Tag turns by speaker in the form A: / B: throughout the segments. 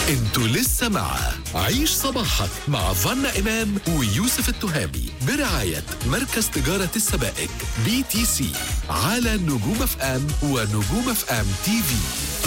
A: انتوا لسه مع عيش صباحك مع فنا إمام ويوسف التهامي برعاية مركز تجارة السبائك بي تي سي على نجوم اف ام ونجوم اف ام تي في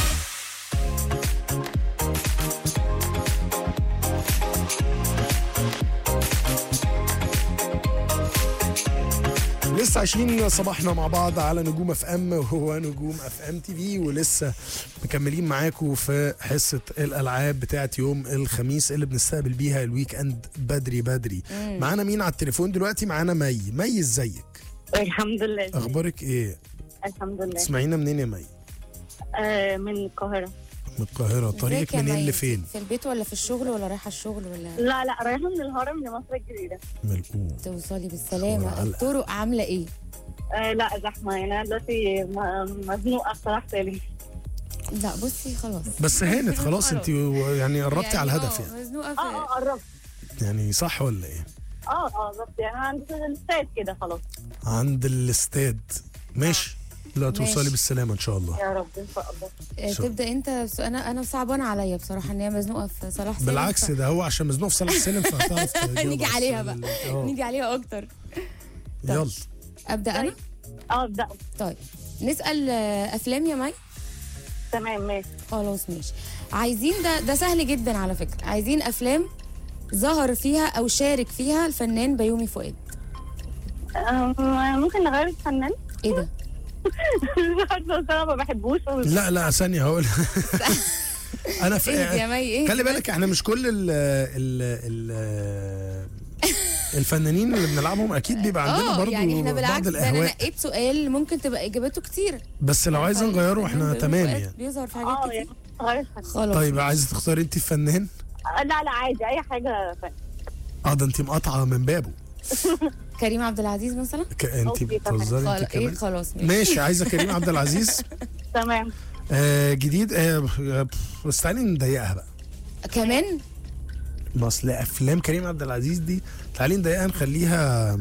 B: لسه عايشين صباحنا مع بعض على نجوم اف ام وهو نجوم اف ام تي في ولسه مكملين معاكم في حصه الالعاب بتاعت يوم الخميس اللي بنستقبل بيها الويك اند بدري بدري معانا مين على التليفون دلوقتي معانا مي مي ازيك
C: الحمد لله
B: اخبارك ايه
C: الحمد لله
B: تسمعينا منين يا مي
C: آه من القاهرة
B: من القاهره طريقك
D: ازيك يا
B: منين
D: مي؟
B: لفين
D: في البيت ولا في الشغل ولا رايحه الشغل ولا
C: لا لا رايحة من الهرم لمصر الجديدة
B: من الأوه.
D: توصلي بالسلامه
B: علقة.
D: الطرق عامله ايه
C: آه لا زحمة يعني أنا دلوقتي م- مزنوقة بصراحة تاني
D: لا بصي خلاص
B: بس هانت خلاص انت يعني قربتي على الهدف
D: اه
B: يعني
D: مزنوقه
C: اه اه
D: في
C: قربت
B: يعني صح ولا ايه
C: اه اه بالظبط يعني عند الاستاد كده خلاص
B: عند الاستاد ماشي لا توصلي
D: ماشي.
B: بالسلامه ان شاء الله
C: يا رب ان شاء الله
D: آه،
B: شو.
D: تبدا انت بس انا انا صعبانه عليا بصراحه ان هي مزنوقه في صلاح سالم
B: بالعكس
D: ف-
B: ده هو عشان مزنوق في صلاح السلم فهتعرف تجاوب
D: نيجي
B: على
D: عليها
B: السؤال
D: بقى.
B: اللي- آه.
D: نيجي عليها اكتر
B: يلا
D: ابدا انا
C: اه ابدأ
D: طيب نسال آه، افلام يا مي
C: تمام ماشي
D: خلاص ماشي عايزين ده ده سهل جدا على فكره عايزين افلام ظهر فيها او شارك فيها الفنان بيومي فؤاد
C: آه ممكن نغير الفنان
D: ايه ده
C: مش عارفة بس انا ما بحبوش
B: لا لا ثانيه هقول انا في
D: ايه يا مي ايه
B: خلي بالك احنا مش كل ال ال ال الفنانين اللي بنلعبهم اكيد بيبقى عندنا
D: اه
B: برضو
D: يعني احنا
B: بعض
D: بالعكس ده انا
B: الاهواء
D: نقيت سؤال ممكن تبقى اجاباته كتير
B: بس لو عايزه نغيره احنا
D: الفنان
B: تمام
D: بيومي فؤاد
B: يعني
D: بيظهر في حاجات
C: اه
D: كتير
C: يعني نغير الفنان
D: خلاص
B: طيب عايزه تختاري انت الفنان
C: آه لا لا عادي اي حاجة فن.
B: اه ده انت مقاطعه من بابه
D: كريم عبد العزيز مثلا
B: ك... انت
C: أوكي، تمام.
B: بتهزري
D: خلاص
B: انت
D: ايه
B: كمان
D: خلاص ماشي
B: ماشي عايزه كريم عبد العزيز
C: تمام
B: آه جديد آه بس تعالي نضيقها بقى
D: كمان
B: ما اصل افلام كريم عبد العزيز دي تعالي نضيقها نخليها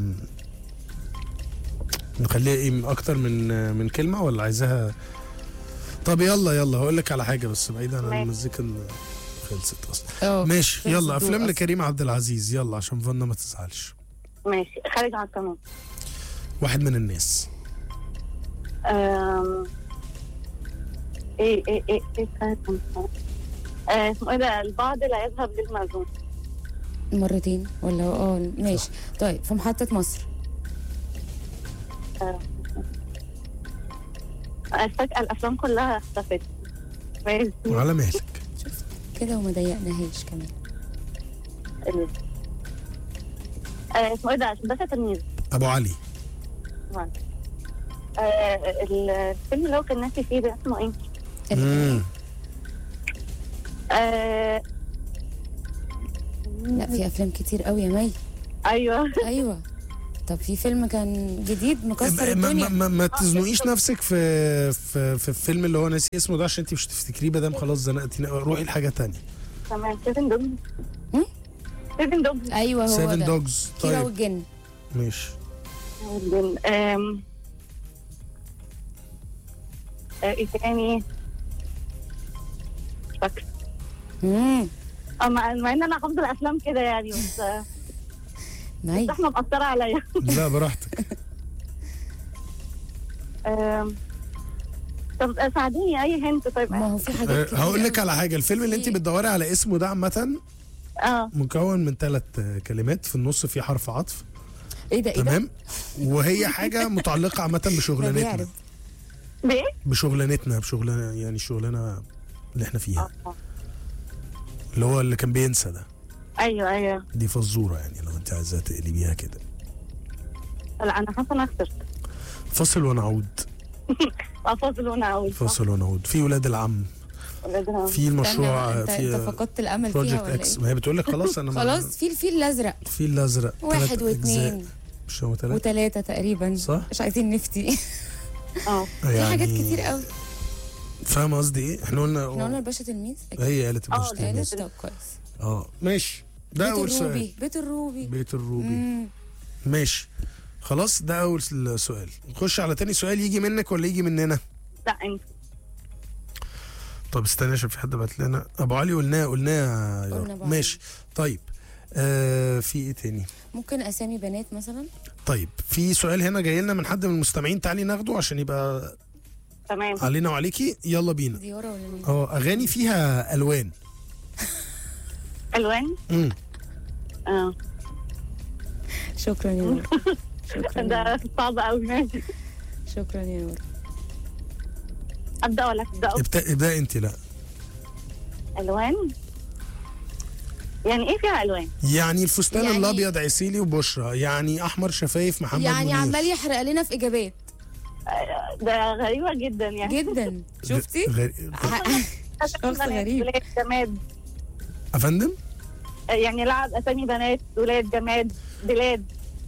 B: نخليها ايه اكتر من من كلمه ولا عايزاها طب يلا يلا هقول لك على حاجه بس بعيدا عن
C: ماشي.
B: المزيكا اللي خلصت اصلا
D: اه
B: ماشي
D: خلصت
B: يلا
D: الضوء
B: افلام
D: أصلاً.
B: لكريم عبد العزيز يلا عشان فنا ما تزعلش
C: ماشي خارج عن القانون
B: واحد من الناس
C: آم، ايه ايه ايه ايه خارج عن القانون آه، اسمه ايه ده البعض لا يذهب للمأذون
D: مرتين ولا اه ماشي طيب في محطة مصر
C: آه، فجأة الأفلام كلها اختفت ماشي
B: وعلى مهلك
D: كده وما ضيقناهاش كمان
C: ال- آه، اسمه ايه ده باشا تلميذ
B: ابو علي
C: طبعاً. آه، الفيلم اللي هو كان ناسي فيه ده اسمه ايه؟
B: مم.
C: آه،
D: لا في افلام كتير قوي يا مي
C: ايوه
D: ايوه طب في فيلم كان جديد مكسر
B: ما, ما,
D: الدنيا
B: ما, ما تزنقيش نفسك في في في الفيلم اللي هو ناسي اسمه ده عشان انت مش تفتكريه بدل خلاص زنقتي روحي لحاجه تانية
C: تمام سيفن دوجز
D: هم؟
C: سيفن دوجز
D: ايوه هو
B: سيفن
D: ده
B: دوجز
D: كيرة
B: طيب
D: والجن
B: ماشي
C: آم، آه، ايه تاني؟ مش فاكرة
D: امم
C: آه، مع مع ان انا حافظة الافلام كده يعني بس آه،
D: مي
C: بس احنا مأثرة عليا
B: لا براحتك
C: آم، طب آه، ساعديني اي هنت طيب
D: ما هو في حاجات
B: أه،
D: كتير
B: هقول لك
D: قوي.
B: على حاجه الفيلم اللي انت
D: في-
B: بتدوري على اسمه ده عامه
C: اه
B: مكون من ثلاث كلمات في النص في حرف عطف
D: ايه ده ايه ده
B: تمام وهي حاجه متعلقه عامه
D: ده
B: بشغلانتنا
D: بيعرف
C: بايه؟
B: بشغلانتنا بشغلانه يعني الشغلانه اللي احنا فيها
C: آه.
B: اللي هو اللي كان بينسى ده
C: ايوه ايوه
B: دي فزوره يعني لو انت عايزاها تقلبيها كده
C: لا انا حاسه انا خسرت
B: فاصل ونعود
C: افاصل ونعود
B: فاصل ونعود في ولاد العم
C: ولادنا
B: في المشروع
D: استنى، انت, انت
B: في
D: فقدت الامل فيها
B: بروجكت
D: ولا
B: اكس
D: ايه
B: ما هي بتقول لك خلاص انا ما-
D: خلاص في الفيل الازرق
B: في الازرق
D: واحد
B: تلات
D: واثنين
B: أجزاء. مش هو ثلاثة
D: وثلاثة تقريبا
B: صح؟
D: مش عايزين نفتي
C: اه
D: في حاجات كتير قوي
B: فاهم قصدي ايه؟ احنا قلنا
D: احنا قلنا الباشا تلميذ أكيد.
B: هي قالت
C: اه،
B: الباشا
C: قالت.
B: تلميذ.
D: طب كويس
B: اه ماشي ده
D: بيت
B: اول سؤال
D: الروبي بيت الروبي
B: بيت الروبي
D: مم.
B: ماشي خلاص ده اول سؤال نخش على تاني سؤال يجي منك ولا يجي مننا
C: لا انت
B: طب استنى عشان في حد بعت لنا ابو علي قلناه قلناه يا
D: قلنا
B: رب.
D: أبو علي.
B: ماشي طيب آه في ايه تاني
D: ممكن اسامي بنات مثلا
B: طيب في سؤال هنا جاي لنا من حد من المستمعين تعالي ناخده عشان يبقى
C: تمام
B: علينا وعليكي يلا بينا
D: زياره ولا مين
B: اه اغاني فيها الوان
C: الوان
B: امم
C: اه
D: شكرا يا نور شكرا يا
C: ده
D: نور.
C: صعب قوي ماشي
D: شكرا يا نور
C: ابدا ولا تبداوا
B: ابدا ابدا انت لا
C: الوان يعني ايه فيها الوان
B: يعني الفستان
D: يعني-
B: الابيض عسيلي وبشرى يعني احمر شفايف محمد
D: يعني
B: منير.
D: عمال يحرق لنا في اجابات
C: ده غريبه جدا يعني
D: جدا شفتي
B: غير...
D: شخص غريب
C: ولاد جماد
B: افندم
C: يعني لعب اسامي بنات ولاد جماد بلاد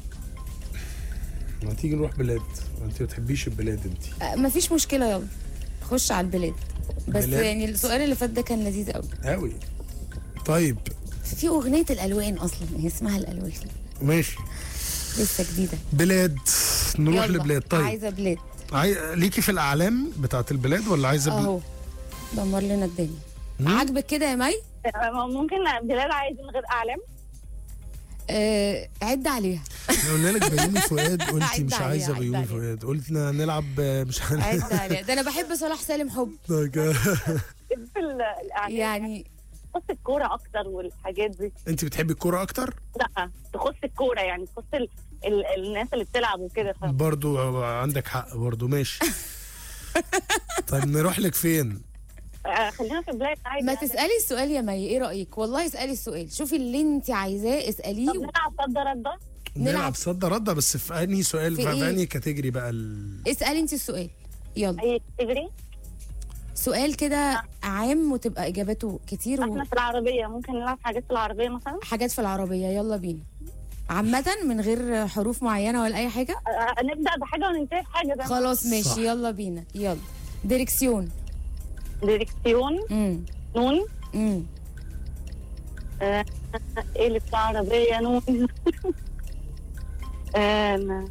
B: ما تيجي نروح بلاد انت ما بتحبيش البلاد انت
D: آه، مفيش مشكله يلا خش على البلاد بس
B: بلاد.
D: يعني السؤال اللي فات ده كان لذيذ قوي
B: قوي طيب
D: في اغنيه الالوان اصلا هي اسمها الالوان
B: ماشي
D: لسه جديده
B: بلاد نروح
D: يلا،
B: لبلاد طيب
D: عايزه بلاد
B: عاي... ليكي في الاعلام بتاعت البلاد ولا عايزه بل...
D: اهو دمر لنا الدنيا
B: مم؟
D: عاجبك كده يا مي
C: ممكن بلاد عادي من غير اعلام
D: آه عد عليها
B: احنا قلنا لك بيومي فؤاد قلتي
D: عد
B: مش
D: عليها،
B: عايزه
D: عد
B: بيومي
D: عليها.
B: فؤاد قلتنا نلعب آه، مش
D: عد
B: عارف
D: عليها ده انا بحب صلاح سالم حب
C: في ال- الاعلام
D: يعني
C: تخص الكوره اكتر والحاجات دي
B: انت بتحبي الكوره اكتر
C: لا تخص الكوره يعني تخص ال... ال... الناس اللي بتلعب وكده ف...
B: برضو آه، عندك حق برضو ماشي طيب نروح لك فين
C: آه، خلينا في بلاد عادي
D: ما
C: يعني.
D: تسالي السؤال يا مي ايه رايك والله اسالي السؤال شوفي اللي انت عايزاه
C: طب
D: اساليه
C: نلعب صد رد
B: نلعب
D: نلعب.
B: صد رد بس في انهي سؤال
D: في
B: في,
D: إيه؟
B: في انهي كاتيجوري بقى ال...
D: اسالي انت السؤال يلا
C: اي تجري
D: سؤال كده عام وتبقى اجاباته كتير
C: احنا في العربيه ممكن نلعب حاجات في العربيه مثلا
D: وحاجات في العربيه يلا بينا عامة من غير حروف معينة ولا أي حاجة
C: آه، نبدا بحاجه وننتهي بحاجه ده
D: خلاص ماشي
B: صح.
D: يلا بينا يلا ديركسيون
C: ديركسيون
D: امم
C: نون
D: امم
C: آه، ايه اللي في العربيه نون آه،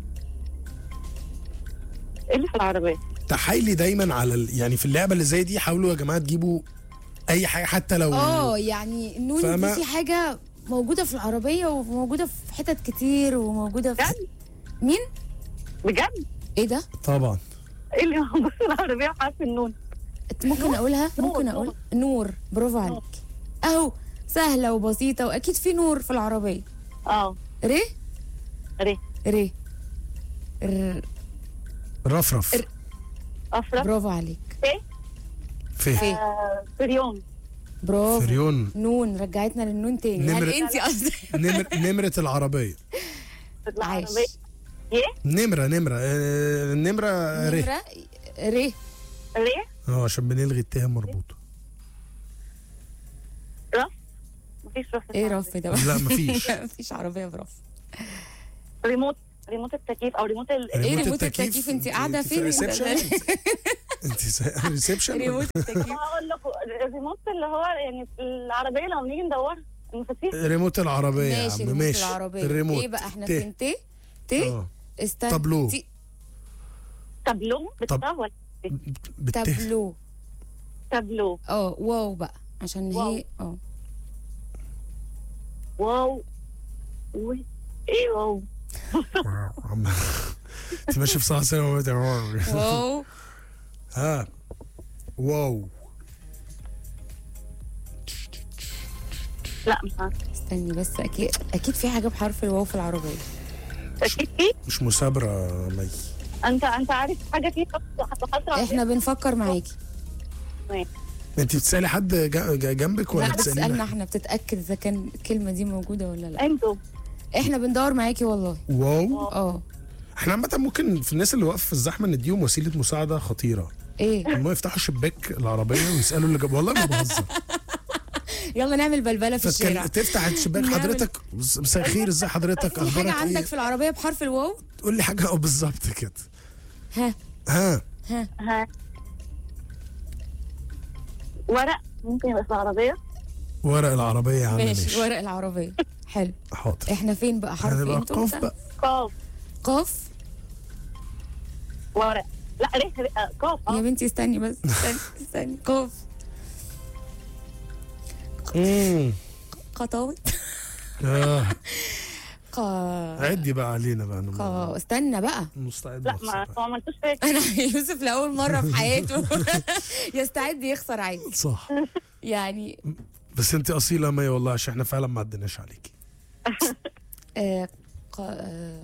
C: ايه اللي في العربيه
B: تحايلي دايما على ال... يعني في اللعبه اللي زي دي حاولوا يا جماعه تجيبوا اي حاجه حتى لو
D: اه يعني النون
B: فاهمة؟
D: دي في حاجة موجودة في العربية وموجودة في حتت كتير وموجودة في
C: بجد
D: مين؟
C: بجد
D: ايه ده؟
C: ايه اللي موجود في العربيه وحرف النون
D: ممكن اقولها؟
C: نور،
D: ممكن
C: نور.
D: اقول نور برافو عليك اهو سهلة وبسيطة واكيد في نور في العربية
C: اه
D: ري
C: ري
D: ري ر-
B: رفرف
D: ر-
C: افرق
D: برافو عليك
B: في
D: في
C: آه، فريون
D: برافو
B: فريون
D: نون رجعتنا للنون تاني هل
B: نمرة-
D: انت قصدك
B: نمر... نمره العربيه
C: في
D: عايش
C: العربيه ايه
B: نمره نمره آه، النمره ر
D: نمرة ري
C: ري
B: اه عشان بنلغي التاء مربوطه
C: رف مفيش رف في
D: ايه
C: العربية.
D: رف ده
B: لا مفيش
D: مفيش عربية برف
C: ريموت ريموت التكييف او ريموت ال...
D: ايه
B: ريموت
D: ريموت
B: التكييف؟
D: التكييف انت
B: انت-
D: قاعدة
B: انت في
D: فين
B: ريسبشن؟
D: انت
B: انت ريسبشن
D: ريموت التكييف
C: هقول لكم الريموت اللي هو يعني في العربيه لما بنيجي ندورها المفاتيح
B: ريموت العربيه يا
D: ماشي
B: عم
D: ريموت
B: ماشي
D: العربية
B: الريموت
D: ايه بقى احنا
B: ت.
D: فين ت ت
B: اه
D: استنى
B: طابلو.
D: تي-
C: تابلو بالطه ولا
B: بالته
D: تابلو
C: تابلو
D: اه واو بقى عشان
C: واو.
D: هي اه
C: واو و... ايه واو
B: عم- انت ماشي في صح سنه
D: واو
B: ها واو
C: لا مش عارفه
D: استني بس اكيد اكيد في حاجة بحرف الواو في العربية
C: اكيد في
B: مش مثابره مي
C: انت انت عارف حاجه فيه حصل
D: احنا بنفكر معاكي
B: انت بتسالي حد جا- جا- جنبك ولا
D: لا بتسألنا
B: بتسالينا
D: احنا بتتأكد اذا كان الكلمة دي موجودة ولا لا
C: انتوا
D: احنا بندور معاكي والله
B: واو
D: اه
B: احنا عامه ممكن في الناس اللي واقفه في الزحمه نديهم وسيله مساعده خطيره
D: ايه
B: هم يفتحوا شباك العربيه ويسالوا اللي جاب والله ما بهزر
D: يلا نعمل بلبلة في الشارع
B: فتكلم تفتح الشباك
D: نعمل-
B: حضرتك مساء الخير ازي حضرتك
D: في حاجة
B: اخبارك
D: عندك
B: ايه
D: في العربية بحرف الواو
B: تقول لي حاجه اه بالظبط كده
D: ها
B: ها
D: ها
C: ها ورق ممكن يبقى في العربيه
B: ورق العربيه يا عم
D: ماشي
B: ماشي
D: ورق العربية حلو
B: حاضر
D: احنا فين بقى حرف ايه
B: هنبقى
D: انتوا
B: قاف
D: مثلا؟
B: بقى
C: قاف
D: قاف
C: ورق لا ريه ريه- آه، قاف
D: يا
C: اه
D: بنتي استني بس استني استني قاف
B: امم
D: قطاوة
B: اه
D: قا
B: عدي بقى علينا بقى
D: قا
B: انا
D: استنى بقى
B: مستعد
C: لا ما
B: أخسر.
C: ما عملتوش فيك
D: انا يوسف لاول مره في حياته يستعد يخسر عادي
B: صح
D: يعني
B: بس انت اصيله مي والله عشان احنا فعلا ما عدناش عليكي
D: آه قا آه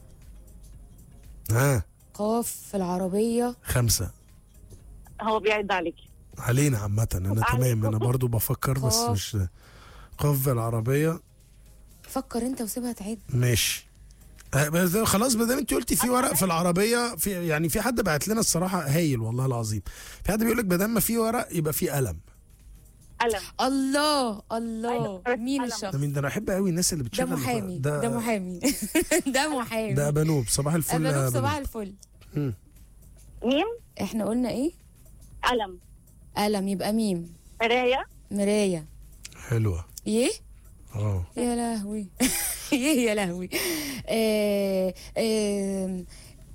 B: ها
D: قاف في العربيه
B: خمسه
C: هو بيعد عليكي
B: علينا عامة أنا تمام أنا برضو بفكر بس
D: قاف.
B: مش قف العربية
D: فكر انت وسيبها تعد
B: ماشي آه، بس ده خلاص ما دام انت قلتي في ورق في العربيه في يعني في حد بعت لنا الصراحه هايل والله العظيم في حد بيقول لك ما دام ما في ورق يبقى في قلم
C: قلم
D: الله الله
C: أيوة،
D: مين
C: قلم.
D: الشخص
B: ده مين ده انا احب قوي الناس اللي
D: ده
B: بتشغل
D: محامي
B: ده,
D: ده محامي ده محامي
B: ده ابانوب صباح الفل يا
D: أبانوب صباح
B: أبانوب.
D: الفل
B: مم.
C: ميم
D: احنا قلنا ايه
C: قلم
D: قلم يبقى ميم
C: مراية
D: مرايه
B: حلوه
D: يه
B: اه
D: يا لهوي يه يا لهوي آه آه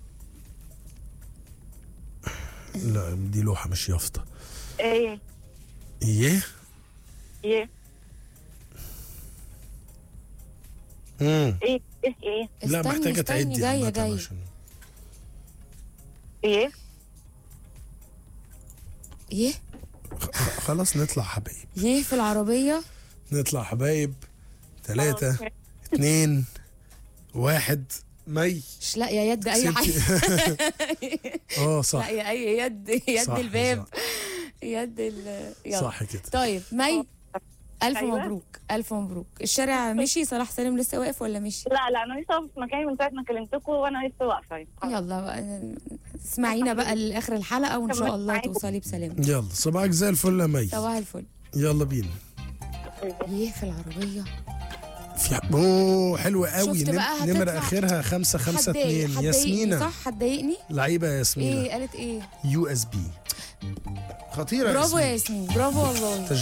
B: لا دي لوحه مش يافطه
C: ايه
B: ايه
C: ايه
B: امم
C: ايه ايه ايه
B: لا
D: استني،
B: محتاجه
D: استني،
B: تعدي
D: جايه
B: عامة
D: جايه
B: عشان-
C: ايه
D: يه
B: خ- خلاص نطلع حبايب
D: يه في العربيه
B: نطلع حبايب ثلاثة
C: خلاص.
B: اتنين واحد مي
D: مش لاقيه يد اي حاجه
B: كسبتي. اه صح
D: لاقيه اي يد يد
B: صح،
D: الباب
B: صح.
D: يد ال يلا.
B: صح كده
D: طيب مي الف
C: أيوة.
D: مبروك الف مبروك الشارع مشي صلاح سالم لسه واقف ولا مشي
C: لا لا انا لسه في مكاني من ساعه ما كلمتكم وانا لسه واقفه يعني.
D: يلا بقى اسمعينا بقى لاخر الحلقه وان شاء الله
C: معاكم.
D: توصلي بسلام
B: يلا صباحك زي الفل يا مي
D: صباح الفل
B: يلا بينا
D: يه في العربيه
B: في اوه حلوة قوي
D: شفت
B: نم-
D: بقى هتطلع-
B: نمرة اخرها خمسة خمسة
D: هتضايق-
B: اتنين
D: هتضايقني،
B: ياسمينة
D: صح هتضايقني
B: لعيبة يا ياسمينة
D: ايه قالت ايه
B: يو اس بي خطيرة
D: برافو يا
B: ياسمين.
D: ياسمين برافو والله